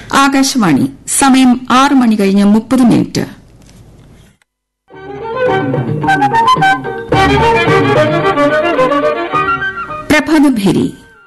ആകാശവാണി സമയം ആറ് മണി കഴിഞ്ഞ് മുപ്പത് മിനിറ്റ് പ്രഭാതഭേരി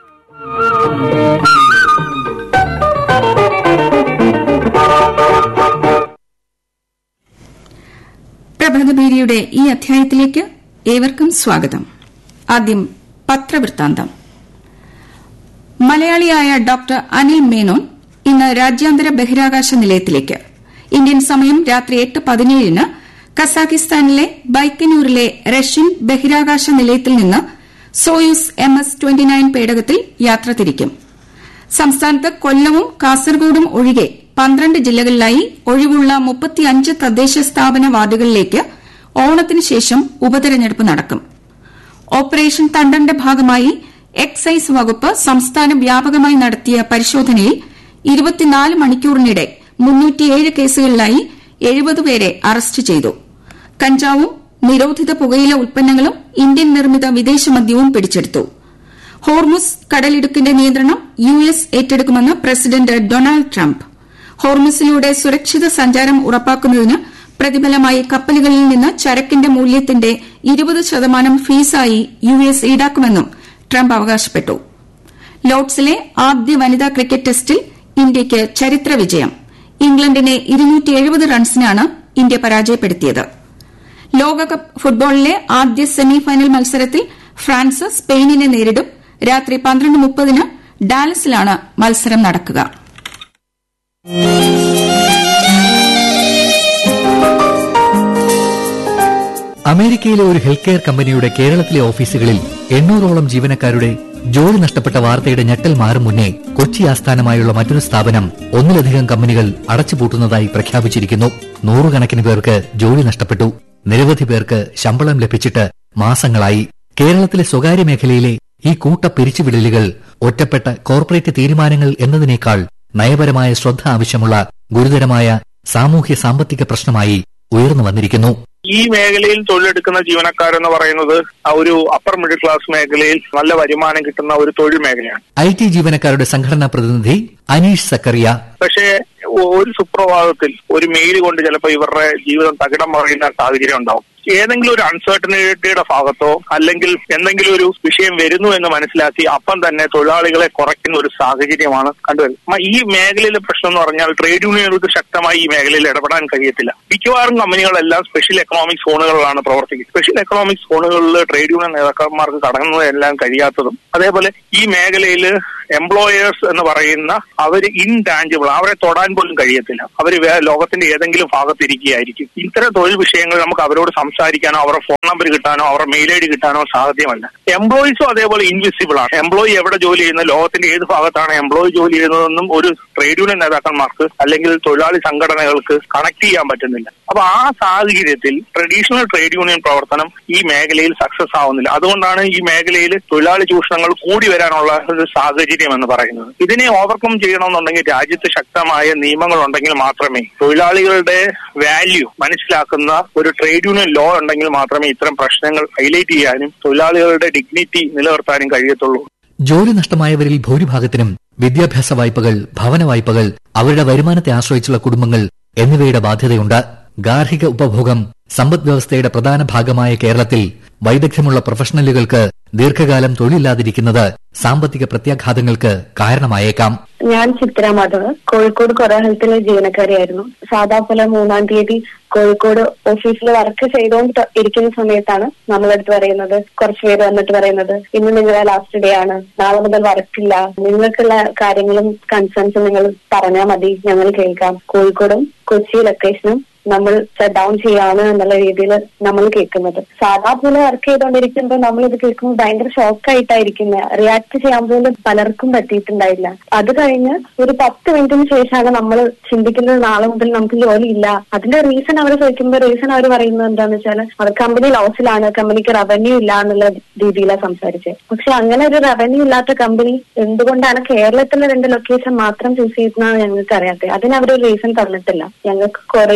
പ്രഭാതഭേരിയുടെ ഈ അധ്യായത്തിലേക്ക് ഏവർക്കും സ്വാഗതം ആദ്യം പത്രവൃത്താന്തം മലയാളിയായ ഡോക്ടർ അനിൽ മേനോൻ ഇന്ന് രാജ്യാന്തര ബഹിരാകാശ നിലയത്തിലേക്ക് ഇന്ത്യൻ സമയം രാത്രി എട്ട് പതിനേഴിന് കസാഖിസ്ഥാനിലെ ബൈക്കനൂരിലെ റഷ്യൻ ബഹിരാകാശ നിലയത്തിൽ നിന്ന് Soyuz M S twenty nine പേടകത്തിൽ യാത്ര തിരിക്കും സംസ്ഥാനത്ത് കൊല്ലവും കാസർഗോഡും ഒഴികെ പന്ത്രണ്ട് ജില്ലകളിലായി ഒഴിവുള്ള മുപ്പത്തിയഞ്ച് തദ്ദേശ സ്ഥാപന വാർഡുകളിലേക്ക് ഓണത്തിന് ശേഷം ഉപതെരഞ്ഞെടുപ്പ് നടക്കും ഓപ്പറേഷൻ തണ്ടന്റെ ഭാഗമായി എക്സൈസ് വകുപ്പ് സംസ്ഥാന വ്യാപകമായി നടത്തിയ പരിശോധനയിൽ ഇരുപത്തിനാല് മണിക്കൂറിനിടെ മുന്നൂറ്റിയേഴ് കേസുകളിലായി എഴുപത് പേരെ അറസ്റ്റ് ചെയ്തു കഞ്ചാവും നിരോധിത പുകയില ഉൽപ്പന്നങ്ങളും ഇന്ത്യൻ നിർമ്മിത വിദേശ മദ്യവും പിടിച്ചെടുത്തു ഹോർമുസ് കടലിടുക്കിന്റെ നിയന്ത്രണം യു എസ് ഏറ്റെടുക്കുമെന്ന് പ്രസിഡന്റ് ഡൊണാൾഡ് ട്രംപ് ഹോർമുസിലൂടെ സുരക്ഷിത സഞ്ചാരം ഉറപ്പാക്കുന്നതിന് പ്രതിഫലമായി കപ്പലുകളിൽ നിന്ന് ചരക്കിന്റെ മൂല്യത്തിന്റെ ഇരുപത് ശതമാനം ഫീസായി യു എസ് ഈടാക്കുമെന്നും ട്രംപ് അവകാശപ്പെട്ടു ലോർഡ്സിലെ ആദ്യ വനിതാ ക്രിക്കറ്റ് ടെസ്റ്റിൽ ഇന്ത്യയ്ക്ക് ചരിത്ര വിജയം ഇംഗ്ലണ്ടിനെ റൺസിനാണ് ഇന്ത്യ പരാജയപ്പെടുത്തിയത് ലോകകപ്പ് ഫുട്ബോളിലെ ആദ്യ സെമി ഫൈനൽ മത്സരത്തിൽ ഫ്രാൻസ് സ്പെയിനിനെ നേരിടും രാത്രി പന്ത്രണ്ട് മുപ്പതിന് ഡാലസിലാണ് മത്സരം നടക്കുക അമേരിക്കയിലെ ഒരു ഹെൽത്ത് കെയർ കമ്പനിയുടെ കേരളത്തിലെ ഓഫീസുകളിൽ എണ്ണൂറോളം ജീവനക്കാരുടെ ജോലി നഷ്ടപ്പെട്ട വാർത്തയുടെ ഞെട്ടൽ മാറും മുന്നേ കൊച്ചി ആസ്ഥാനമായുള്ള മറ്റൊരു സ്ഥാപനം ഒന്നിലധികം കമ്പനികൾ അടച്ചുപൂട്ടുന്നതായി പ്രഖ്യാപിച്ചിരിക്കുന്നു നൂറുകണക്കിന് പേർക്ക് ജോലി നഷ്ടപ്പെട്ടു നിരവധി പേർക്ക് ശമ്പളം ലഭിച്ചിട്ട് മാസങ്ങളായി കേരളത്തിലെ സ്വകാര്യ മേഖലയിലെ ഈ കൂട്ട പിരിച്ചുവിടലുകൾ ഒറ്റപ്പെട്ട കോർപ്പറേറ്റ് തീരുമാനങ്ങൾ എന്നതിനേക്കാൾ നയപരമായ ശ്രദ്ധ ആവശ്യമുള്ള ഗുരുതരമായ സാമൂഹ്യ സാമ്പത്തിക പ്രശ്നമായി ഉയർന്നു വന്നിരിക്കുന്നു ഈ മേഖലയിൽ തൊഴിലെടുക്കുന്ന ജീവനക്കാരെന്ന് പറയുന്നത് ആ ഒരു അപ്പർ മിഡിൽ ക്ലാസ് മേഖലയിൽ നല്ല വരുമാനം കിട്ടുന്ന ഒരു തൊഴിൽ മേഖലയാണ് ഐ ടി ജീവനക്കാരുടെ സംഘടനാ പ്രതിനിധി അനീഷ് സക്കറിയ പക്ഷേ ഒരു സുപ്രഭാതത്തിൽ ഒരു മെയിൽ കൊണ്ട് ചിലപ്പോൾ ഇവരുടെ ജീവിതം തകിടം മറിയുന്ന സാഹചര്യം ഉണ്ടാവും ഏതെങ്കിലും ഒരു അൺസർട്ടനിറ്റിയുടെ ഭാഗത്തോ അല്ലെങ്കിൽ എന്തെങ്കിലും ഒരു വിഷയം വരുന്നു എന്ന് മനസ്സിലാക്കി അപ്പം തന്നെ തൊഴിലാളികളെ കുറയ്ക്കുന്ന ഒരു സാഹചര്യമാണ് കണ്ടുവരുന്നത് ഈ മേഖലയിലെ പ്രശ്നം എന്ന് പറഞ്ഞാൽ ട്രേഡ് യൂണിയനുകൾക്ക് ശക്തമായി ഈ മേഖലയിൽ ഇടപെടാൻ കഴിയത്തില്ല മിക്കവാറും കമ്പനികളെല്ലാം സ്പെഷ്യൽ എക്കണോമിക് സോണുകളിലാണ് പ്രവർത്തിക്കുന്നത് സ്പെഷ്യൽ എക്കണോമിക് സോണുകളിൽ ട്രേഡ് യൂണിയൻ നേതാക്കന്മാർക്ക് കടങ്ങുന്നതെല്ലാം കഴിയാത്തതും അതേപോലെ ഈ മേഖലയിൽ എംപ്ലോയേഴ്സ് എന്ന് പറയുന്ന അവർ ഇൻടാഞ്ചിബിൾ അവരെ തൊടാൻ പോലും കഴിയത്തില്ല അവർ ലോകത്തിന്റെ ഏതെങ്കിലും ഭാഗത്ത് ഇരിക്കുകയായിരിക്കും ഇത്തരം തൊഴിൽ വിഷയങ്ങൾ നമുക്ക് അവരോട് സംസാരിക്കാനോ അവരുടെ ഫോൺ നമ്പർ കിട്ടാനോ അവരുടെ മെയിൽ ഐ ഡി കിട്ടാനോ സാധ്യമല്ല എംപ്ലോയീസും അതേപോലെ ഇൻവിസിബിൾ ആണ് എംപ്ലോയി എവിടെ ജോലി ചെയ്യുന്ന ലോകത്തിന്റെ ഏത് ഭാഗത്താണ് എംപ്ലോയി ജോലി ചെയ്യുന്നതെന്നും ഒരു ട്രേഡ് യൂണിയൻ നേതാക്കന്മാർക്ക് അല്ലെങ്കിൽ തൊഴിലാളി സംഘടനകൾക്ക് കണക്ട് ചെയ്യാൻ പറ്റുന്നില്ല അപ്പൊ ആ സാഹചര്യത്തിൽ ട്രഡീഷണൽ ട്രേഡ് യൂണിയൻ പ്രവർത്തനം ഈ മേഖലയിൽ സക്സസ് ആവുന്നില്ല അതുകൊണ്ടാണ് ഈ മേഖലയിൽ തൊഴിലാളി ചൂഷണങ്ങൾ കൂടി വരാനുള്ള ഒരു സാഹചര്യം എന്ന് പറയുന്നത് ഇതിനെ ഓവർകം ചെയ്യണമെന്നുണ്ടെങ്കിൽ രാജ്യത്ത് ശക്തമായ നിയമങ്ങൾ ഉണ്ടെങ്കിൽ മാത്രമേ തൊഴിലാളികളുടെ വാല്യൂ മനസ്സിലാക്കുന്ന ഒരു ട്രേഡ് യൂണിയൻ ലോ ഉണ്ടെങ്കിൽ മാത്രമേ ഇത്തരം പ്രശ്നങ്ങൾ ഹൈലൈറ്റ് ചെയ്യാനും തൊഴിലാളികളുടെ ഡിഗ്നിറ്റി നിലനിർത്താനും കഴിയത്തുള്ളൂ ജോലി നഷ്ടമായവരിൽ ഭൂരിഭാഗത്തിനും വിദ്യാഭ്യാസ വായ്പകൾ ഭവന വായ്പകൾ അവരുടെ വരുമാനത്തെ ആശ്രയിച്ചുള്ള കുടുംബങ്ങൾ എന്നിവയുടെ ബാധ്യതയുണ്ട് ഗാർഹിക ഉപഭോഗം സമ്പദ് വ്യവസ്ഥയുടെ പ്രധാന ഭാഗമായ കേരളത്തിൽ വൈദഗ്ധ്യമുള്ള പ്രൊഫഷണലുകൾക്ക് ദീർഘകാലം തൊഴിലില്ലാതിരിക്കുന്നത് സാമ്പത്തിക പ്രത്യാഘാതങ്ങൾക്ക് കാരണമായേക്കാം ഞാൻ ചിത്ര മാധവ് കോഴിക്കോട് കൊറ ഹെൽത്തിലെ ജീവനക്കാരിയായിരുന്നു സാധാ പോലെ മൂന്നാം തീയതി കോഴിക്കോട് ഓഫീസിൽ വർക്ക് ചെയ്തുകൊണ്ട് ഇരിക്കുന്ന സമയത്താണ് നമ്മളടുത്ത് പറയുന്നത് കുറച്ച് പേര് വന്നിട്ട് പറയുന്നത് ഇന്ന് നിങ്ങളെ ലാസ്റ്റ് ഡേ ആണ് നാളെ മുതൽ വർക്കില്ല നിങ്ങൾക്കുള്ള കാര്യങ്ങളും കൺസേൺസും നിങ്ങൾ പറഞ്ഞാൽ മതി ഞങ്ങൾ കേൾക്കാം കോഴിക്കോടും കൊച്ചി ലൊക്കേഷനും നമ്മൾ ഡൗൺ ചെയ്യാണ് എന്നുള്ള രീതിയിൽ നമ്മൾ കേൾക്കുന്നത് സാധാ പോലെ വർക്ക് ചെയ്തുകൊണ്ടിരിക്കുമ്പോൾ നമ്മൾ ഇത് കേൾക്കുമ്പോൾ ഭയങ്കര ഷോക്കായിട്ടായിരിക്കുന്നത് റിയാക്ട് ചെയ്യാൻ പോലും പലർക്കും പറ്റിയിട്ടുണ്ടായില്ല അത് കഴിഞ്ഞ് ഒരു പത്ത് മിനിറ്റിന് ശേഷമാണ് നമ്മൾ ചിന്തിക്കുന്നത് നാളെ മുതൽ നമുക്ക് ജോലി ഇല്ല അതിന്റെ റീസൺ അവർ ചോദിക്കുമ്പോൾ റീസൺ അവർ പറയുന്നത് എന്താന്ന് വെച്ചാൽ അവർ കമ്പനി ലോസിലാണ് കമ്പനിക്ക് റവന്യൂ ഇല്ല എന്നുള്ള രീതിയിലാണ് സംസാരിച്ചത് പക്ഷെ അങ്ങനെ ഒരു റവന്യൂ ഇല്ലാത്ത കമ്പനി എന്തുകൊണ്ടാണ് കേരളത്തിലെ രണ്ട് ലൊക്കേഷൻ മാത്രം ചൂസ് ചെയ്യുന്നതാണ് ഞങ്ങൾക്ക് അറിയാത്തത് അതിന് അവർ റീസൺ തന്നിട്ടില്ല ഞങ്ങൾക്ക് കുറേ പ്രശ്നം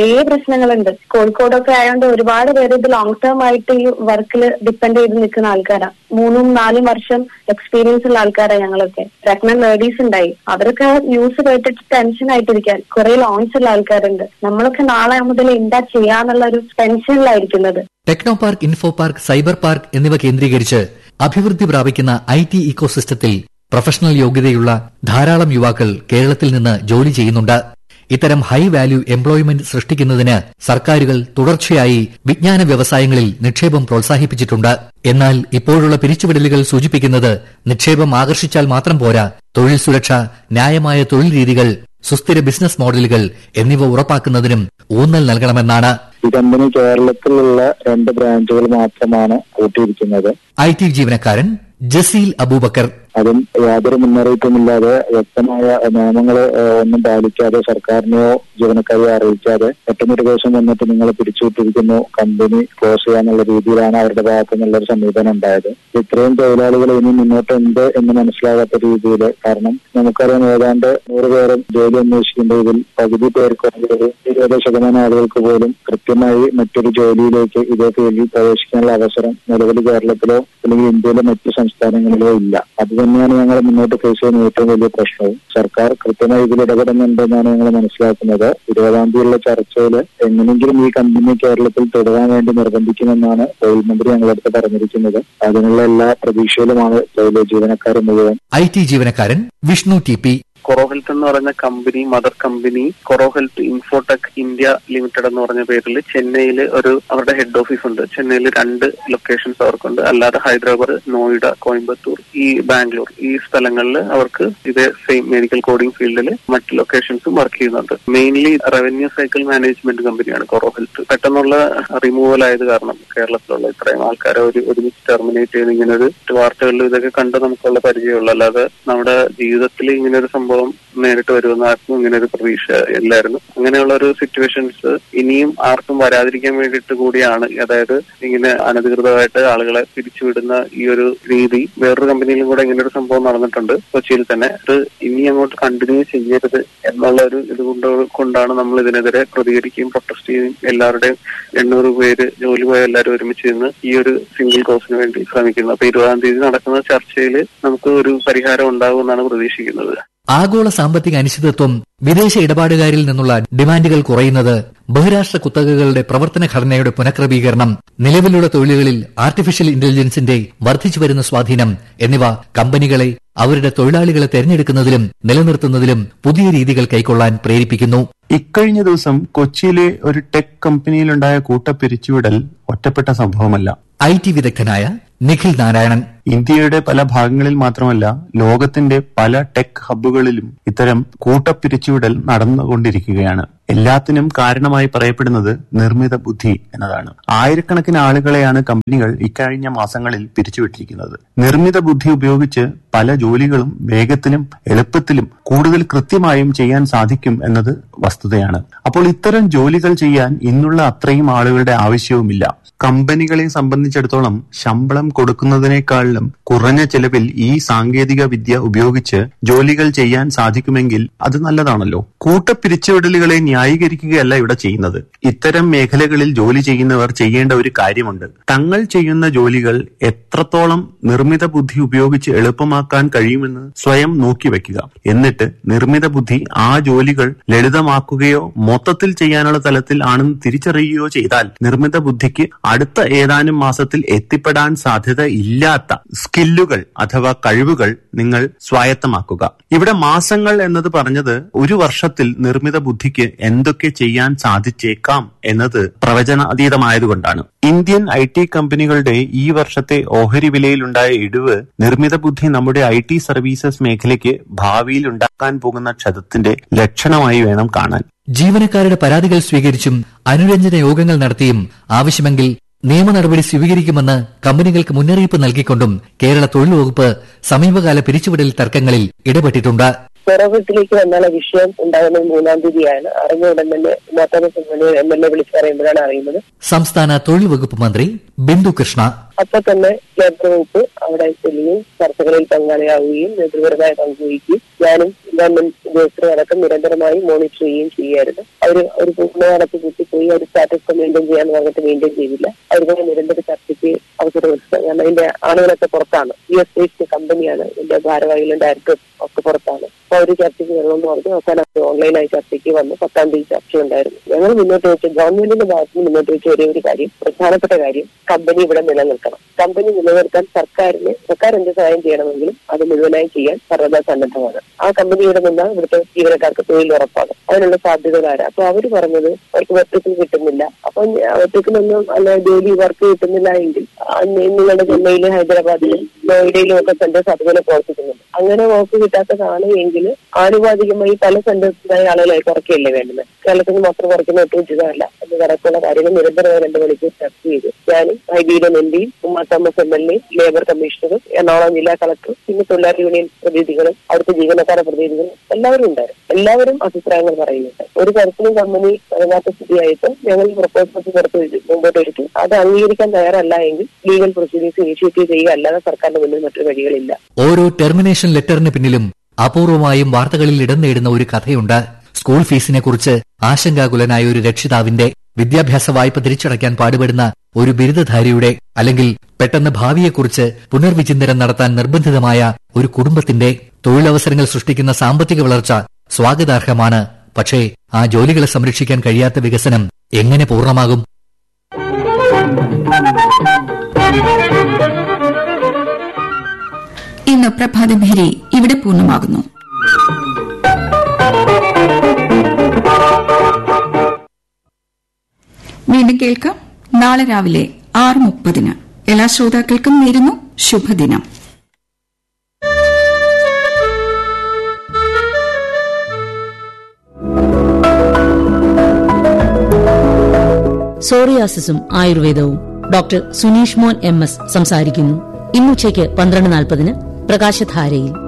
പ്രശ്നങ്ങളുണ്ട് കോഴിക്കോടൊക്കെ ആയതുകൊണ്ട് ഒരുപാട് പേര് ഇത് ലോങ് ടേം ആയിട്ട് ഈ വർക്കിൽ ഡിപ്പെൻഡ് ചെയ്ത് നിൽക്കുന്ന ആൾക്കാരാണ് മൂന്നും നാലും വർഷം എക്സ്പീരിയൻസ് ഉള്ള ആൾക്കാരാണ് ഞങ്ങളൊക്കെ പ്രഗ്നന്റ് ലേഡീസ് ഉണ്ടായി അവരൊക്കെ ന്യൂസ് കേട്ടിട്ട് ടെൻഷൻ ആയിട്ടിരിക്കാൻ കുറെ ലോൺസ് ഉള്ള ആൾക്കാരുണ്ട് നമ്മളൊക്കെ നാളെ മുതൽ എന്താ ചെയ്യാന്നുള്ള ഒരു ടെൻഷനിലായിരിക്കുന്നത് Technopark Infopark Cyberpark എന്നിവ കേന്ദ്രീകരിച്ച് അഭിവൃദ്ധി പ്രാപിക്കുന്ന ഐ ടി ഇക്കോസിസ്റ്റത്തിൽ പ്രൊഫഷണൽ യോഗ്യതയുള്ള ധാരാളം യുവാക്കൾ കേരളത്തിൽ നിന്ന് ജോലി ചെയ്യുന്നുണ്ട് ഇത്തരം ഹൈ വാല്യൂ എംപ്ലോയ്മെന്റ് സൃഷ്ടിക്കുന്നതിന് സർക്കാരുകൾ തുടർച്ചയായി വിജ്ഞാന വ്യവസായങ്ങളിൽ നിക്ഷേപം പ്രോത്സാഹിപ്പിച്ചിട്ടുണ്ട് എന്നാൽ ഇപ്പോഴുള്ള പിരിച്ചുവിടലുകൾ സൂചിപ്പിക്കുന്നത് നിക്ഷേപം ആകർഷിച്ചാൽ മാത്രം പോരാ തൊഴിൽ സുരക്ഷ ന്യായമായ തൊഴിൽ രീതികൾ സുസ്ഥിര ബിസിനസ് മോഡലുകൾ എന്നിവ ഉറപ്പാക്കുന്നതിനും ഊന്നൽ നൽകണമെന്നാണ് ഈ കമ്പനി കേരളത്തിലുള്ള രണ്ട് ബ്രാഞ്ചുകൾ മാത്രമാണ് കൂട്ടിയിരിക്കുന്നത് ഐ ടി ജീവനക്കാരൻ ജസീൽ അബൂബക്കർ അതും യാതൊരു മുന്നറിയിപ്പുമില്ലാതെ വ്യക്തമായ നിയമങ്ങൾ ഒന്നും പാലിക്കാതെ സർക്കാരിനെയോ ജീവനക്കാരെയോ അറിയിക്കാതെ പെട്ടെന്നൊരു ദിവസം വന്നിട്ട് നിങ്ങൾ പിരിച്ചുവിട്ടിരിക്കുന്നു കമ്പനി ക്ലോസ് ചെയ്യാന്നുള്ള രീതിയിലാണ് അവരുടെ ഭാഗത്തു നിന്നുള്ള ഒരു സമീപനം ഉണ്ടായത് ഇത്രയും തൊഴിലാളികൾ ഇനി മുന്നോട്ടുണ്ട് എന്ന് മനസ്സിലാകാത്ത രീതിയിൽ കാരണം നമുക്കറിയാം ഏതാണ്ട് നൂറ് പേരും ജോലി അന്വേഷിക്കുമ്പോൾ ഇതിൽ പകുതി പേർക്ക് അല്ലെങ്കിൽ ഒരു ഇരുപത് ശതമാനം ആളുകൾക്ക് പോലും കൃത്യമായി മറ്റൊരു ജോലിയിലേക്ക് ഇതേ ഫീൽഡിൽ പ്രവേശിക്കാനുള്ള അവസരം നിലവിൽ കേരളത്തിലോ അല്ലെങ്കിൽ ഇന്ത്യയിലെ മറ്റ് സംസ്ഥാനങ്ങളിലോ ഇല്ല അത് തന്നെയാണ് ഞങ്ങൾ മുന്നോട്ട് ഫേസ് ചെയ്യുന്ന ഏറ്റവും വലിയ പ്രശ്നവും സർക്കാർ കൃത്യമായി ഇതിൽ ഇടപെടുന്നുണ്ടെന്നാണ് ഞങ്ങൾ മനസ്സിലാക്കുന്നത് ഇരുപതാം തീയതിയുള്ള ചർച്ചയിൽ എങ്ങനെയെങ്കിലും ഈ കമ്പനി കേരളത്തിൽ തുടരാൻ വേണ്ടി നിർബന്ധിക്കുമെന്നാണ് തൊഴിൽ മന്ത്രി ഞങ്ങളടുത്ത് പറഞ്ഞിരിക്കുന്നത് അതിനുള്ള എല്ലാ പ്രതീക്ഷയിലുമാണ് തൊഴിൽ ജീവനക്കാർ മുഴുവൻ ഐ ടി ജീവനക്കാരൻ Vishnu T P Coro health എന്ന് പറയുന്ന company mother company Coro health Infotech India limited എന്ന് പറഞ്ഞ പേരിൽ ചെന്നൈയിൽ ഒരു അവരുടെ ഹെഡ് ഓഫീസ് ഉണ്ട് ചെന്നൈയിൽ രണ്ട് ലൊക്കേഷൻസ് അവർക്കുണ്ട് അല്ലാതെ ഹൈദരാബാദ് നോയിഡ കോയമ്പത്തൂർ ഈ ബാംഗ്ലൂർ ഈ സ്ഥലങ്ങളിൽ അവർക്ക് ഇതേ സെയിം മെഡിക്കൽ കോഡിംഗ് ഫീൽഡിൽ മറ്റ് ലൊക്കേഷൻസും വർക്ക് ചെയ്യുന്നുണ്ട് മെയിൻലി റവന്യൂ സൈക്കിൾ മാനേജ്മെന്റ് കമ്പനിയാണ് കൊറോ ഹെൽത്ത് പെട്ടെന്നുള്ള റിമൂവൽ ആയത് കാരണം കേരളത്തിലുള്ള ഇത്രയും ആൾക്കാരെ ഒരു ഒരുമിച്ച് ടെർമിനേറ്റ് ചെയ്ത് ഇങ്ങനെ ഒരു വാർത്തകളിൽ ഇതൊക്കെ കണ്ട് നമുക്കുള്ള പരിചയമുള്ളൂ അല്ലാതെ നമ്മുടെ ജീവിതത്തിൽ ഇങ്ങനെ ഒരു സംഭവം നേരിട്ട് വരുമെന്ന് ആർക്കും ഇങ്ങനെ ഒരു പ്രതീക്ഷ ഇല്ലായിരുന്നു അങ്ങനെയുള്ള ഒരു സിറ്റുവേഷൻസ് ഇനിയും ആർക്കും വരാതിരിക്കാൻ വേണ്ടിയിട്ട് കൂടിയാണ് അതായത് ഇങ്ങനെ അനധികൃതമായിട്ട് ആളുകളെ പിരിച്ചുവിടുന്ന ഈ ഒരു രീതി വേറൊരു കമ്പനിയിലും കൂടെ ഇങ്ങനെ ഒരു സംഭവം നടന്നിട്ടുണ്ട് കൊച്ചിയിൽ തന്നെ അത് ഇനി അങ്ങോട്ട് കണ്ടിന്യൂ ചെയ്യരുത് എന്നുള്ള ഒരു ഇത് കൊണ്ട് കൊണ്ടാണ് നമ്മൾ ഇതിനെതിരെ പ്രതികരിക്കുകയും പ്രൊട്ടസ്റ്റ് ചെയ്യുകയും എല്ലാവരുടെയും എണ്ണൂറ് പേര് ജോലി പോയ എല്ലാവരും ഒരുമിച്ച് നിന്ന് ഈ ഒരു സിംഗിൾ കോസിന് വേണ്ടി ശ്രമിക്കുന്നത് അപ്പൊ ഇരുപതാം തീയതി നടക്കുന്ന ചർച്ചയിൽ നമുക്ക് ഒരു പരിഹാരം ഉണ്ടാകുമെന്നാണ് പ്രതീക്ഷിക്കുന്നത് ആഗോള സാമ്പത്തിക അനിശ്ചിതത്വം വിദേശ ഇടപാടുകാരിൽ നിന്നുള്ള ഡിമാൻഡുകൾ കുറയുന്നത് ബഹുരാഷ്ട്ര കുത്തകകളുടെ പ്രവർത്തന ഘടനയുടെ പുനഃക്രമീകരണം നിലവിലുള്ള തൊഴിലുകളിൽ ആർട്ടിഫിഷ്യൽ ഇന്റലിജൻസിന്റെ വർദ്ധിച്ചുവരുന്ന സ്വാധീനം എന്നിവ കമ്പനികളെ അവരുടെ തൊഴിലാളികളെ തെരഞ്ഞെടുക്കുന്നതിലും നിലനിർത്തുന്നതിലും പുതിയ രീതികൾ കൈക്കൊള്ളാൻ പ്രേരിപ്പിക്കുന്നു ഇക്കഴിഞ്ഞ ദിവസം കൊച്ചിയിലെ ഒരു ടെക് കമ്പനിയിലുണ്ടായ കൂട്ടപ്പിരിച്ചുവിടൽ ഒറ്റപ്പെട്ട സംഭവമല്ല ഐ ടി വിദഗ്ധനായ നിഖിൽ നാരായണൻ ഇന്ത്യയുടെ പല ഭാഗങ്ങളിൽ മാത്രമല്ല ലോകത്തിന്റെ പല ടെക് ഹബ്ബുകളിലും ഇത്തരം കൂട്ടപ്പിരിച്ചുവിടൽ നടന്നുകൊണ്ടിരിക്കുകയാണ് എല്ലാത്തിനും കാരണമായി പറയപ്പെടുന്നത് നിർമ്മിത ബുദ്ധി എന്നതാണ് ആയിരക്കണക്കിന് ആളുകളെയാണ് കമ്പനികൾ ഇക്കഴിഞ്ഞ മാസങ്ങളിൽ പിരിച്ചുവിട്ടിരിക്കുന്നത് നിർമ്മിത ബുദ്ധി ഉപയോഗിച്ച് പല ജോലികളും വേഗത്തിലും എളുപ്പത്തിലും കൂടുതൽ കൃത്യമായും ചെയ്യാൻ സാധിക്കും എന്നത് വസ്തുതയാണ് അപ്പോൾ ഇത്തരം ജോലികൾ ചെയ്യാൻ ഇന്നുള്ള അത്രയും ആളുകളുടെ ആവശ്യവുമില്ല കമ്പനികളെ സംബന്ധിച്ചിടത്തോളം ശമ്പളം കൊടുക്കുന്നതിനേക്കാളും കുറഞ്ഞ ചെലവിൽ ഈ സാങ്കേതിക വിദ്യ ഉപയോഗിച്ച് ജോലികൾ ചെയ്യാൻ സാധിക്കുമെങ്കിൽ അത് നല്ലതാണല്ലോ കൂട്ടപ്പിരിച്ചുവിടലുകളെ ന്യായീകരിക്കുകയല്ല ഇവിടെ ചെയ്യുന്നത് ഇത്തരം മേഖലകളിൽ ജോലി ചെയ്യുന്നവർ ചെയ്യേണ്ട ഒരു കാര്യമുണ്ട് തങ്ങൾ ചെയ്യുന്ന ജോലികൾ എത്രത്തോളം നിർമ്മിത ബുദ്ധി ഉപയോഗിച്ച് എളുപ്പമാക്കാൻ കഴിയുമെന്ന് സ്വയം നോക്കി വെക്കുക എന്നിട്ട് നിർമ്മിത ബുദ്ധി ആ ജോലികൾ ലളിതമാക്കുകയോ മൊത്തത്തിൽ ചെയ്യാനുള്ള തലത്തിൽ ആണെന്ന് തിരിച്ചറിയുകയോ ചെയ്താൽ നിർമ്മിത ബുദ്ധിക്ക് അടുത്ത ഏതാനും മാസത്തിൽ എത്തിപ്പെടാൻ സാധ്യത ഇല്ലാത്ത സ്കില്ലുകൾ അഥവാ കഴിവുകൾ നിങ്ങൾ സ്വായത്തമാക്കുക ഇവിടെ മാസങ്ങൾ എന്നത് പറഞ്ഞത് ഒരു വർഷത്തിൽ നിർമ്മിത ബുദ്ധിക്ക് എന്തൊക്കെ ചെയ്യാൻ സാധിച്ചേക്കാം എന്നത് പ്രവചനാതീതമായതുകൊണ്ടാണ് ഇന്ത്യൻ ഐ ടി കമ്പനികളുടെ ഈ വർഷത്തെ ഓഹരി വിലയിലുണ്ടായ ഇടിവ് നിർമ്മിത ബുദ്ധി നമ്മുടെ ഐ ടി സർവീസസ് മേഖലയ്ക്ക് ഭാവിയിൽ ഉണ്ടാക്കാൻ പോകുന്ന ക്ഷതത്തിന്റെ ലക്ഷണമായി വേണം കാണാൻ ജീവനക്കാരുടെ പരാതികൾ സ്വീകരിച്ചും അനുരഞ്ജന യോഗങ്ങൾ നടത്തിയും ആവശ്യമെങ്കിൽ നിയമ നടപടി സ്വീകരിക്കുമെന്ന് കമ്പനികൾക്ക് മുന്നറിയിപ്പ് നൽകിക്കൊണ്ടും കേരള തൊഴിൽ വകുപ്പ് സമീപകാല പിരിച്ചുവിടൽ തർക്കങ്ങളിൽ ഇടപെട്ടിട്ടുണ്ട് പുറകത്തിലേക്ക് വന്നുള്ള വിഷയം ഉണ്ടാകുന്നത് മൂന്നാം തീയതിയാണ് അറിഞ്ഞ ഉടൻ തന്നെ മാതാപിതാക്കൾ എം എൽ എ വിളിച്ചു പറയുമ്പോഴാണ് അറിയുന്നത് സംസ്ഥാന തൊഴിൽ വകുപ്പ് മന്ത്രി ബിന്ദു കൃഷ്ണ അപ്പൊ തന്നെ ലേബർ വകുപ്പ് അവിടെ ചെല്ലുകയും ചർച്ചകളിൽ പങ്കാളിയാവുകയും നേതൃപരമായ പങ്കുവഹിക്കുകയും ഞാനും ഗവൺമെന്റ് ഉദ്യോഗസ്ഥരടക്കം നിരന്തരമായി മോണിറ്റർ ചെയ്യുകയും ചെയ്യുമായിരുന്നു അവർ ഒരു പൂർണ്ണകാലത്ത് കൂട്ടിപ്പോയി ഒരു സ്റ്റാറ്റസ് മെയിൻറ്റെയിൻ ചെയ്യാന്ന് പറഞ്ഞിട്ട് മെയിൻറ്റെയിൻ ചെയ്തില്ല അവരുമായി നിരന്തര ചർച്ചയ്ക്ക് അവസരം കൊടുത്തത് കാരണം അതിന്റെ ആളുകളൊക്കെ പുറത്താണ് യു എസ് ബേസ്ഡ് കമ്പനിയാണ് ഇതിന്റെ ഭാരവാഹികളും ഡയറക്ടർ ഒക്കെ പുറത്താണ് അപ്പൊ അവര് ചർച്ചയ്ക്ക് വരണമെന്ന് പറഞ്ഞു അവസാനം അവർ ഓൺലൈനായി ചർച്ചയ്ക്ക് വന്ന് പത്താം തീയതി ചർച്ചയുണ്ടായിരുന്നു ഞങ്ങൾ മുന്നോട്ട് വെച്ച ഗവൺമെന്റിന്റെ ഭാഗത്ത് നിന്ന് മുന്നോട്ട് വെച്ച ഒരേ ഒരു കാര്യം പ്രധാനപ്പെട്ട കാര്യം കമ്പനി ഇവിടെ നിലനിൽക്കണം കമ്പനി നിലനിർത്താൻ സർക്കാരിന് സർക്കാർ എന്ത് സഹായം ചെയ്യണമെങ്കിലും അത് മുഴുവനായി ചെയ്യാൻ സർവ്വതാ സന്നദ്ധമാണ് ആ കമ്പനി ഇവിടെ നിന്നാൽ ഇവിടുത്തെ ജീവനക്കാർക്ക് തൊഴിൽ ഉറപ്പാകും അതിനുള്ള സാധ്യതകളാരാ അപ്പൊ അവര് പറഞ്ഞത് അവർക്ക് വെട്ടിക്കിൽ കിട്ടുന്നില്ല അപ്പൊ വെട്ടിക്കിലൊന്നും അല്ല ജോലി വർക്ക് കിട്ടുന്നില്ല എങ്കിൽ ആ നിങ്ങളുടെ ചെന്നൈയിലും ഹൈദരാബാദിലും നോയിഡയിലും ഒക്കെ സെന്റേഴ്സ് അതുപോലെ പ്രവർത്തിക്കുന്നുണ്ട് അങ്ങനെ വർക്ക് കിട്ടാത്തതാണ് എങ്കിൽ ആനുപാതികമായി പല സെന്റേഴ്സിനായി ആളുകളെ കുറയ്ക്കുകയല്ലേ വേണ്ടത് കേരളത്തിൽ മാത്രം കുറയ്ക്കുന്ന ഒട്ടും ഉചിതമല്ല എന്ന് കണക്കുള്ള കാര്യങ്ങൾ നിരന്തരമായി രണ്ട് മണിക്കൂർ ചർച്ച ചെയ്തു ഞാനും ഹൈബീഡൻ എം പിയും Uma Thomas M L A labour കമ്മീഷണറും എറണാകുളം ജില്ലാ കളക്ടറും പിന്നെ തൊഴിലാളി യൂണിയൻ പ്രതിനിധികളും അവിടുത്തെ ജീവനക്കാരുടെ പ്രതിനിധികളും എല്ലാവരും ഉണ്ടായിരുന്നു എല്ലാവരും അഭിപ്രായങ്ങൾ പറയുന്നുണ്ട് ഒരു തരത്തിലും കമ്പനി അതിനകത്ത് സ്ഥിതിയായിട്ട് ഞങ്ങൾ പ്രപ്പോസൽസ് പുറത്തു വെച്ചു മുമ്പോട്ട് വെച്ചു അത് അംഗീകരിക്കാൻ തയ്യാറല്ല എങ്കിൽ ലീഗൽ പ്രൊസീഡിംഗ്സ് ഇനിഷ്യേറ്റീവ് ചെയ്യുക അല്ലാതെ സർക്കാരിന്റെ മുന്നിൽ മറ്റൊരു വഴികളില്ല ഓരോ ടെർമിനേഷൻ ലെറ്ററിന് പിന്നിലും അപൂർവമായും വാർത്തകളിൽ ഇടം നേടുന്ന ഒരു കഥയുണ്ട് സ്കൂൾ ഫീസിനെ കുറിച്ച് ആശങ്കാകുലനായ ഒരു രക്ഷിതാവിന്റെ വിദ്യാഭ്യാസ വായ്പ തിരിച്ചടയ്ക്കാൻ പാടുപെടുന്ന ഒരു ബിരുദധാരിയുടെ അല്ലെങ്കിൽ പെട്ടെന്ന് ഭാവിയെക്കുറിച്ച് പുനർവിചിന്തനം നടത്താൻ നിർബന്ധിതമായ ഒരു കുടുംബത്തിന്റെ തൊഴിലവസരങ്ങൾ സൃഷ്ടിക്കുന്ന സാമ്പത്തിക വളർച്ച സ്വാഗതാർഹമാണ് പക്ഷേ ആ ജോലികളെ സംരക്ഷിക്കാൻ കഴിയാത്ത വികസനം എങ്ങനെ പൂർണ്ണമാകും ഇന്ന് പ്രഭാതഭേരി ഇവിടെ പൂർണ്ണമാകുന്നു വീണ്ടും കേൾക്കാം നാളെ രാവിലെ ആറ് മുപ്പതിന് എല്ലാ ശ്രോതാക്കൾക്കും നേരുന്നു ശുഭദിനം സോറിയാസിസും ആയുർവേദവും ഡോക്ടർ സുനീഷ് മോൻ എം എസ് സംസാരിക്കുന്നു ഇന്നുച്ചയ്ക്ക് പന്ത്രണ്ട് നാൽപ്പതിന് പ്രകാശധാരയിൽ